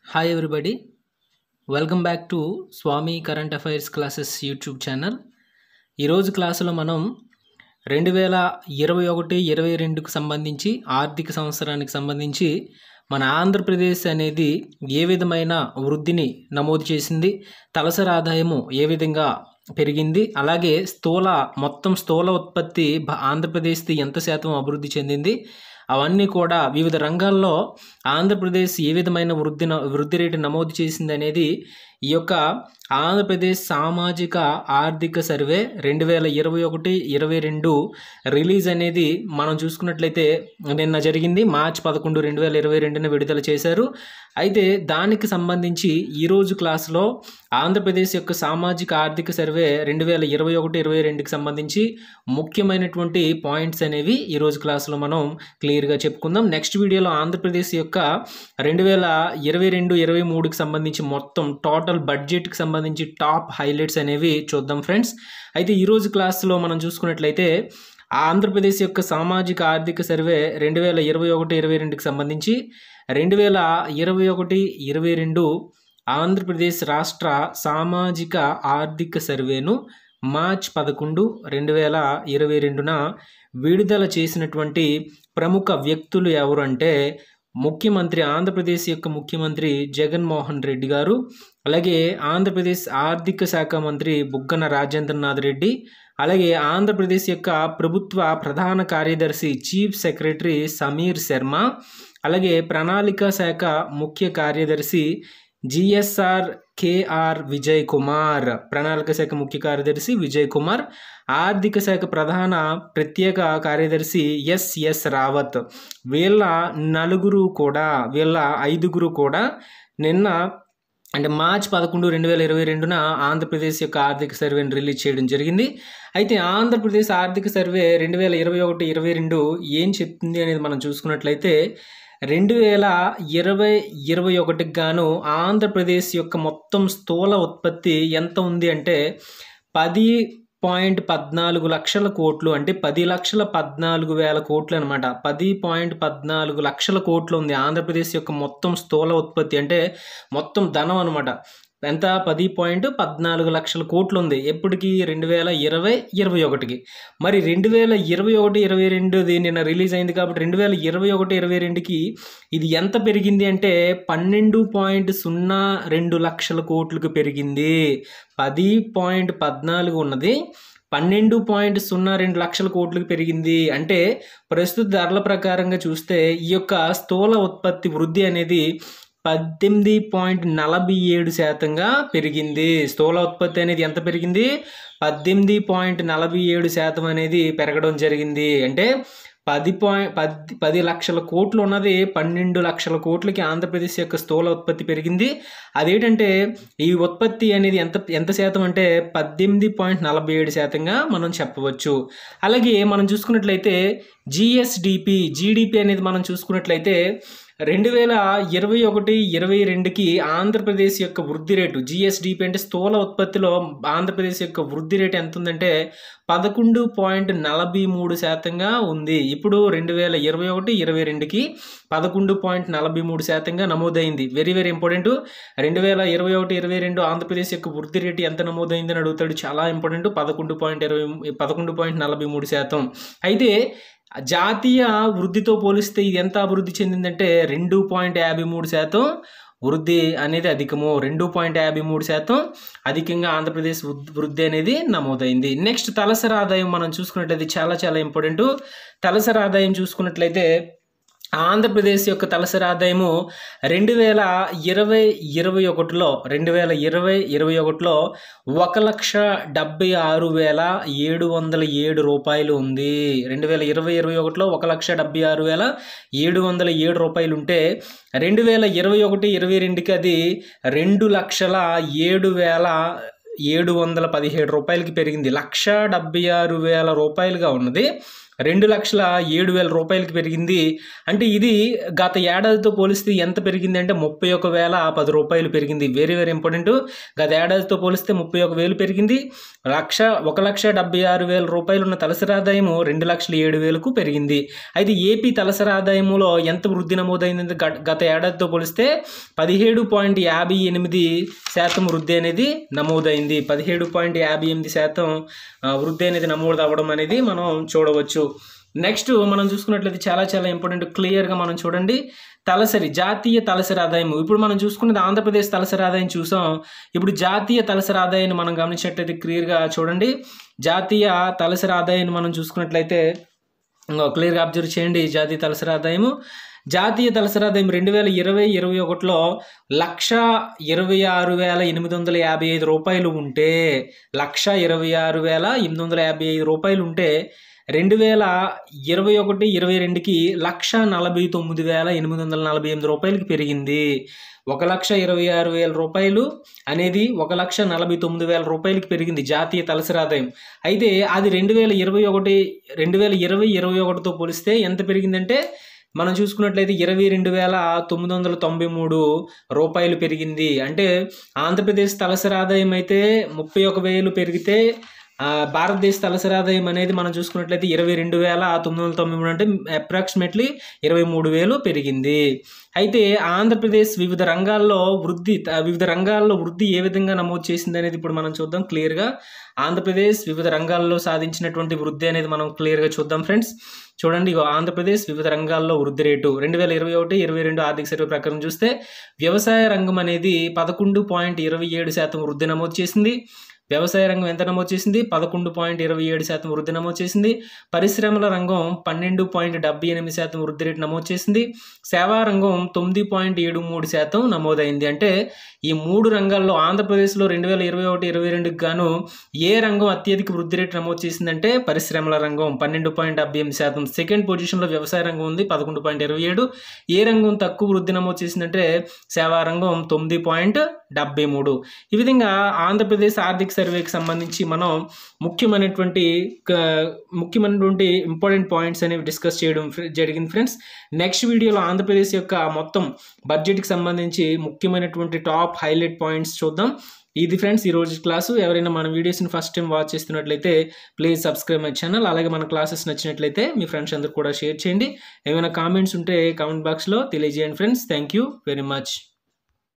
hi everybody welcome back to Swami current affairs classes YouTube channel ఈరోజు క్లాసులో మనం రెండు వేల ఇరవై ఒకటి ఇరవై రెండుకు సంబంధించి ఆర్థిక సంవత్సరానికి సంబంధించి మన ఆంధ్రప్రదేశ్ అనేది ఏ విధమైన వృద్ధిని నమోదు చేసింది తలసరి ఆదాయము ఏ విధంగా పెరిగింది అలాగే స్థూల మొత్తం స్థూల ఉత్పత్తి భ- ఆంధ్రప్రదేశ్ది ఎంత శాతం అభివృద్ధి చెందింది అవన్నీ కూడా వివిధ రంగాల్లో ఆంధ్రప్రదేశ్ ఏ విధమైన వృద్ధి న- వృద్ధి రేటు నమోదు చేసింది అనేది ఈ యొక్క ఆంధ్రప్రదేశ్ సామాజిక ఆర్థిక సర్వే రెండు వేల ఇరవై ఒకటి ఇరవై రెండు రిలీజ్ అనేది మనం చూసుకున్నట్లయితే నిన్న జరిగింది మార్చ్ పదకొండు రెండు వేల ఇరవై రెండున విడుదల చేశారు అయితే దానికి సంబంధించి ఈరోజు క్లాస్లో ఆంధ్రప్రదేశ్ యొక్క సామాజిక ఆర్థిక సర్వే రెండు వేల ఇరవై ఒకటి ఇరవై రెండుకి సంబంధించి ముఖ్యమైనటువంటి పాయింట్స్ అనేవి ఈరోజు క్లాస్లో మనం క్లియర్గా చెప్పుకుందాం నెక్స్ట్ వీడియోలో ఆంధ్రప్రదేశ్ యొక్క రెండు వేల ఇరవై రెండు ఇరవై మూడుకి సంబంధించి మొత్తం టోటల్ బడ్జెట్కి సంబంధించి టాప్ హైలైట్స్ అనేవి చూద్దాం ఫ్రెండ్స్ అయితే ఈరోజు క్లాస్లో మనం చూసుకున్నట్లయితే ఆంధ్రప్రదేశ్ యొక్క సామాజిక ఆర్థిక సర్వే రెండు వేల ఇరవై ఒకటి ఇరవై రెండుకి సంబంధించి రెండు వేల ఇరవై ఒకటి ఇరవై రెండు ఆంధ్రప్రదేశ్ రాష్ట్ర సామాజిక ఆర్థిక సర్వేను మార్చ్ పదకొండు రెండు వేల ఇరవై రెండున విడుదల చేసినటువంటి ప్రముఖ వ్యక్తులు ఎవరు అంటే ముఖ్యమంత్రి ఆంధ్రప్రదేశ్ యొక్క ముఖ్యమంత్రి జగన్మోహన్ రెడ్డి గారు అలాగే ఆంధ్రప్రదేశ్ ఆర్థిక శాఖ మంత్రి బుగ్గన రాజేంద్రనాథ్ రెడ్డి అలాగే ఆంధ్రప్రదేశ్ యొక్క ప్రభుత్వ ప్రధాన కార్యదర్శి చీఫ్ సెక్రటరీ సమీర్ శర్మ అలాగే ప్రణాళిక శాఖ ముఖ్య కార్యదర్శి జిఎస్ఆర్ కేఆర్ విజయ్ కుమార్ ప్రణాళిక శాఖ ముఖ్య కార్యదర్శి విజయ్ కుమార్ ఆర్థిక శాఖ ప్రధాన ప్రత్యేక కార్యదర్శి ఎస్ఎస్ రావత్ వీళ్ళ నలుగురు కూడా వీళ్ళ ఐదుగురు కూడా నిన్న అంటే మార్చ్ పదకొండు రెండు వేల ఇరవై రెండున ఆంధ్రప్రదేశ్ యొక్క ఆర్థిక సర్వేని రిలీజ్ చేయడం జరిగింది అయితే ఆంధ్రప్రదేశ్ ఆర్థిక సర్వే రెండు వేల ఇరవై ఒకటి ఇరవై రెండు ఏం చెప్తుంది అనేది మనం చూసుకున్నట్లయితే రెండు వేల ఇరవై ఇరవై ఒకటికి గాను ఆంధ్రప్రదేశ్ యొక్క మొత్తం స్థూల ఉత్పత్తి ఎంత ఉంది అంటే పది పాయింట్ పద్నాలుగు లక్షల కోట్లు అంటే పది లక్షల పద్నాలుగు వేల కోట్లు అనమాట పది పాయింట్ పద్నాలుగు లక్షల కోట్లు ఉంది ఆంధ్రప్రదేశ్ యొక్క మొత్తం స్థూల ఉత్పత్తి అంటే మొత్తం ధనం అనమాట ఎంత పది పాయింట్ పద్నాలుగు లక్షల కోట్లు ఉంది ఎప్పటికి రెండు వేల ఇరవై ఇరవై ఒకటికి మరి రెండు వేల ఇరవై ఒకటి ఇరవై రెండుది నిన్న రిలీజ్ అయింది కాబట్టి రెండు వేల ఇరవై ఒకటి ఇరవై రెండుకి ఇది ఎంత పెరిగింది అంటే పన్నెండు పాయింట్ సున్నా రెండు లక్షల కోట్లకు పెరిగింది పది పాయింట్ పద్నాలుగు ఉన్నది పన్నెండు పాయింట్ సున్నా రెండు లక్షల కోట్లకు పెరిగింది అంటే ప్రస్తుత ధరల ప్రకారంగా చూస్తే ఈ యొక్క స్థూల ఉత్పత్తి వృద్ధి అనేది పద్దెనిమిది పాయింట్ నలభై ఏడు శాతంగా పెరిగింది స్థూల ఉత్పత్తి అనేది ఎంత పెరిగింది పద్దెనిమిది పాయింట్ నలభై ఏడు శాతం అనేది పెరగడం జరిగింది అంటే పది పాయింట్ పది పది లక్షల కోట్లు ఉన్నది పన్నెండు లక్షల కోట్లకి ఆంధ్రప్రదేశ్ యొక్క స్థూల ఉత్పత్తి పెరిగింది అదేంటంటే ఈ ఉత్పత్తి అనేది ఎంత ఎంత శాతం అంటే పద్దెనిమిది పాయింట్ నలభై ఏడు శాతంగా మనం చెప్పవచ్చు అలాగే మనం చూసుకున్నట్లయితే జిఎస్డిపి జీడిపి అనేది మనం చూసుకున్నట్లయితే రెండు వేల ఇరవై ఒకటి ఇరవై రెండుకి ఆంధ్రప్రదేశ్ యొక్క వృద్ధి రేటు జిఎస్డిపి అంటే స్థూల ఉత్పత్తిలో ఆంధ్రప్రదేశ్ యొక్క వృద్ధి రేటు ఎంత ఉందంటే పదకొండు పాయింట్ నలభై మూడు శాతంగా ఉంది ఇప్పుడు రెండు వేల ఇరవై ఒకటి ఇరవై రెండుకి పదకొండు పాయింట్ నలభై మూడు శాతంగా నమోదైంది వెరీ వెరీ ఇంపార్టెంట్ రెండు వేల ఇరవై ఒకటి ఇరవై రెండు ఆంధ్రప్రదేశ్ యొక్క వృద్ధి రేటు ఎంత నమోదైందని అడుగుతాడు చాలా ఇంపార్టెంట్ పదకొండు పాయింట్ ఇరవై పదకొండు పాయింట్ నలభై మూడు శాతం అయితే జాతీయ వృద్ధితో పోలిస్తే ఇది ఎంత అభివృద్ధి చెందిందంటే రెండు పాయింట్ యాభై మూడు శాతం వృద్ధి అనేది అధికము రెండు పాయింట్ యాభై మూడు శాతం అధికంగా ఆంధ్రప్రదేశ్ వృద్ధి- వృద్ధి అనేది నమోదైంది నెక్స్ట్ తలసరి ఆదాయం మనం చూసుకున్నట్లయితే చాలా చాలా ఇంపార్టెంట్ తలసరి ఆదాయం చూసుకున్నట్లయితే ఆంధ్రప్రదేశ్ యొక్క తలసరి ఆదాయము రెండు వేల ఇరవై ఇరవై ఒకటిలో రెండు వేల ఇరవై ఇరవై ఒకటిలో ఒక లక్ష డెబ్బై ఆరు వేల ఏడు వందల ఏడు రూపాయలు ఉంది రెండు వేల ఇరవై ఇరవై ఒకటిలో ఒక లక్ష డెబ్బై ఆరు వేల ఏడు వందల ఏడు రూపాయలు ఉంటే రెండు వేల ఇరవై ఒకటి ఇరవై రెండుకి అది రెండు లక్షల ఏడు వేల ఏడు వందల పదిహేడు రూపాయలకి పెరిగింది లక్ష డెబ్బై ఆరు వేల రూపాయలుగా ఉన్నది రెండు లక్షల ఏడు వేల రూపాయలకి పెరిగింది అంటే ఇది గత ఏడాదితో పోలిస్తే ఎంత పెరిగింది అంటే ముప్పై ఒక వేల పది రూపాయలు పెరిగింది వెరీ వెరీ ఇంపార్టెంట్ గత ఏడాదితో పోలిస్తే ముప్పై ఒక వేలు పెరిగింది లక్ష ఒక లక్ష డెబ్బై ఆరు వేల రూపాయలు ఉన్న తలసరి ఆదాయము రెండు లక్షల ఏడు వేలకు పెరిగింది అయితే ఏపీ తలసరి ఆదాయములో ఎంత వృద్ధి నమోదైంది గత- గత ఏడాదితో పోలిస్తే పదిహేడు పాయింట్ యాభై ఎనిమిది శాతం వృద్ధి అనేది నమోదైంది పదిహేడు పాయింట్ యాభై ఎనిమిది శాతం ఆ, వృద్ధి అనేది నమోదు అవ్వడం అనేది మనం చూడవచ్చు నెక్స్ట్ మనం చూసుకున్నట్లయితే చాలా చాలా ఇంపార్టెంట్ క్లియర్గా మనం చూడండి తలసరి జాతీయ తలసరి ఆదాయం ఇప్పుడు మనం చూసుకున్నది ఆంధ్రప్రదేశ్ తలసరి ఆదాయం చూసాం ఇప్పుడు జాతీయ తలసరి ఆదాయాన్ని మనం గమనించినట్లయితే క్లియర్గా చూడండి జాతీయ తలసరి ఆదాయాన్ని మనం చూసుకున్నట్లయితే క్లియర్గా అబ్జర్వ్ చేయండి జాతీయ తలసరి ఆదాయము జాతీయ తలసరి ఆదాయం రెండు వేల ఇరవై ఇరవై ఒకటిలో లక్ష ఇరవై ఆరు వేల ఎనిమిది వందల యాభై ఐదు రూపాయలు ఉంటే లక్ష ఇరవై ఆరు వేల ఎనిమిది వందల యాభై ఐదు రూపాయలు ఉంటే రెండు వేల ఇరవై ఒకటి ఇరవై రెండుకి లక్ష నలభై తొమ్మిది వేల ఎనిమిది వందల నలభై ఎనిమిది రూపాయలకి పెరిగింది ఒక లక్ష ఇరవై ఆరు వేల రూపాయలు అనేది ఒక లక్ష నలభై తొమ్మిది వేల రూపాయలకి పెరిగింది జాతీయ తలసరి ఆదాయం అయితే అది రెండు వేల ఇరవై ఒకటి రెండు వేల ఇరవై ఇరవై ఒకటితో పోలిస్తే ఎంత పెరిగిందంటే మనం చూసుకున్నట్లయితే ఇరవై రెండు వేల తొమ్మిది వందల తొంభై మూడు రూపాయలు పెరిగింది అంటే ఆంధ్రప్రదేశ్ తలసరి ఆదాయం అయితే ముప్పై ఒక వేలు పెరిగితే ఆ, భారతదేశ తలసరి ఆదాయం అనేది మనం చూసుకున్నట్లయితే ఇరవై రెండు వేల తొమ్మిది వందల తొంభై మూడు అంటే అప్రాక్సిమేట్లీ ఇరవై మూడు వేలు పెరిగింది అయితే ఆంధ్రప్రదేశ్ వివిధ రంగాల్లో వృద్ధి త- వివిధ రంగాల్లో వృద్ధి ఏ విధంగా నమోదు చేసింది అనేది ఇప్పుడు మనం చూద్దాం క్లియర్గా ఆంధ్రప్రదేశ్ వివిధ రంగాల్లో సాధించినటువంటి వృద్ధి అనేది మనం క్లియర్గా చూద్దాం ఫ్రెండ్స్ చూడండి ఇగో ఆంధ్రప్రదేశ్ వివిధ రంగాల్లో వృద్ధి రేటు రెండు వేల ఇరవై ఒకటి ఇరవై రెండు ఆర్థిక సర్వే ప్రకారం చూస్తే వ్యవసాయ రంగం అనేది పదకొండు పాయింట్ ఇరవై ఏడు శాతం వృద్ధి నమోదు చేసింది వ్యవసాయ రంగం ఎంత నమోదు చేసింది పదకొండు పాయింట్ ఇరవై ఏడు శాతం వృద్ధి నమోదు చేసింది పరిశ్రమల రంగం పన్నెండు పాయింట్ డెబ్బై ఎనిమిది శాతం వృద్ధి రేటు నమోదు చేసింది సేవా రంగం తొమ్మిది పాయింట్ ఏడు మూడు శాతం నమోదైంది అంటే ఈ మూడు రంగాల్లో ఆంధ్రప్రదేశ్లో రెండు వేల ఇరవై ఒకటి ఇరవై రెండుకి గాను ఏ రంగం అత్యధిక వృద్ధి రేటు నమోదు చేసిందంటే పరిశ్రమల రంగం పన్నెండు పాయింట్ డెబ్బై ఎనిమిది శాతం సెకండ్ పొజిషన్లో వ్యవసాయ రంగం ఉంది పదకొండు పాయింట్ ఇరవై ఏడు ఏ రంగం తక్కువ వృద్ధి నమోదు చేసిందంటే సేవా రంగం తొమ్మిది పాయింట్ డెబ్బై మూడు ఈ విధంగా ఆంధ్రప్రదేశ్ ఆర్థిక సర్వేకి సంబంధించి మనం ముఖ్యమైనటువంటి క- ముఖ్యమైనటువంటి ఇంపార్టెంట్ పాయింట్స్ అనేవి డిస్కస్ చేయడం ఫ్రె- జరిగింది ఫ్రెండ్స్ నెక్స్ట్ వీడియోలో ఆంధ్రప్రదేశ్ యొక్క మొత్తం బడ్జెట్కి సంబంధించి ముఖ్యమైనటువంటి టాప్ హైలైట్ పాయింట్స్ చూద్దాం ఇది ఫ్రెండ్స్ ఈ రోజు క్లాసు ఎవరైనా మన వీడియోస్ని ఫస్ట్ టైం వాచ్ చేస్తున్నట్లయితే ప్లీజ్ సబ్స్క్రైబ్ మై ఛానల్ అలాగే మన క్లాసెస్ నచ్చినట్లయితే మీ ఫ్రెండ్స్ అందరు కూడా షేర్ చేయండి ఏమైనా కామెంట్స్ ఉంటే కామెంట్ బాక్స్లో తెలియజేయండి friends thank you very much